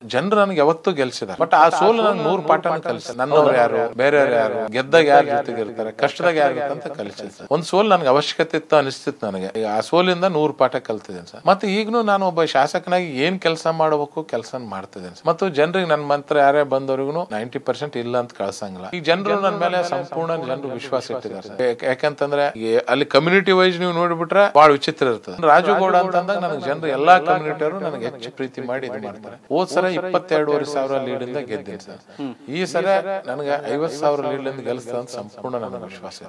ಜನರು ನನಗೆ ಯಾವತ್ತೂ ಗೆಲ್ಸಿದ ಬಟ್ ಆ ಸೋಲು ನನಗೆ ನೂರು ಪಾಠನ ಕಲಿಸಿದ ನನ್ನವ್ರು ಯಾರು ಬೇರೆಯವ್ರು ಯಾರು ಗೆದ್ದಾಗ ಯಾರ ಜೊತೆಗೆ ಇರ್ತಾರೆ ಕಷ್ಟದಾಗ ಯಾರು ಅಂತ ಕಲಿಸಿದ ಸರ್ ಒಂದ್ ಸೋಲ್ ನನಗೆ ಅವಶ್ಯಕತೆ ಇತ್ತು ಅನಿಸ್ತಿತ್ತು ನನಗೆ ಈಗ ಆ ಸೋಲಿಂದ ನೂರು ಪಾಠ ಕಲ್ತಿದ್ದೇನೆ ಸರ್ ಮತ್ತೆ ಈಗಲೂ ನಾನು ಒಬ್ಬ ಶಾಸಕನಾಗಿ ಏನ್ ಕೆಲಸ ಮಾಡಬೇಕು ಕೆಲಸ ಮಾಡ್ತಿದ್ದೇನೆ ಸರ್. ಮತ್ತು ಜನರಿಗೆ ನನ್ನ ಮಂತ್ರ ಯಾರೇ ಬಂದವರಿಗೂ ನೈಂಟಿ ಪರ್ಸೆಂಟ್ ಇಲ್ಲ ಅಂತ ಕಳ್ಸಂಗಿಲ್ಲ ಈಗ ಜನರು ನನ್ನ ಮೇಲೆ ಸಂಪೂರ್ಣ ಜನರು ವಿಶ್ವಾಸ ಇಟ್ಟಿದ್ದಾರೆ ಸರ್. ಯಾಕ್- ಯಾಕಂತಂದ್ರೆ ಈ ಅಲ್ಲಿ ಕಮ್ಯುನಿಟಿ ವೈಸ್ ನೀವು ನೋಡ್ಬಿಟ್ರೆ ಬಹಳ ವಿಚಿತ್ರ ಇರ್ತದೆ ರಾಜುಗೌಡ ಅಂತಂದಾಗ ನನಗೆ ಜನರು ಎಲ್ಲಾ ಕಮ್ಯುನಿಟಿಯವರು ನನಗೆ ಹೆಚ್ಚು ಪ್ರೀತಿ ಮಾಡಿ ಇದು ಮಾಡ್ತಾರೆ ಹೋದ್ ಸಲ ಇಪ್ಪತ್ತೆರಡುವರೆ ಸಾವಿರ ಲೀಡ್ ಇಂದ ಗೆದ್ದೀನಿ ಸರ್ ಈ ಸಲ ನನಗೆ ಐವತ್ ಸಾವಿರ ಲೀಡ್ ಇಂದ ಗೆಲ್ಲಿಸ್ತದೆ ಅಂತ ಸಂಪೂರ್ಣ ನನಗೆ ವಿಶ್ವಾಸ ಇದೆ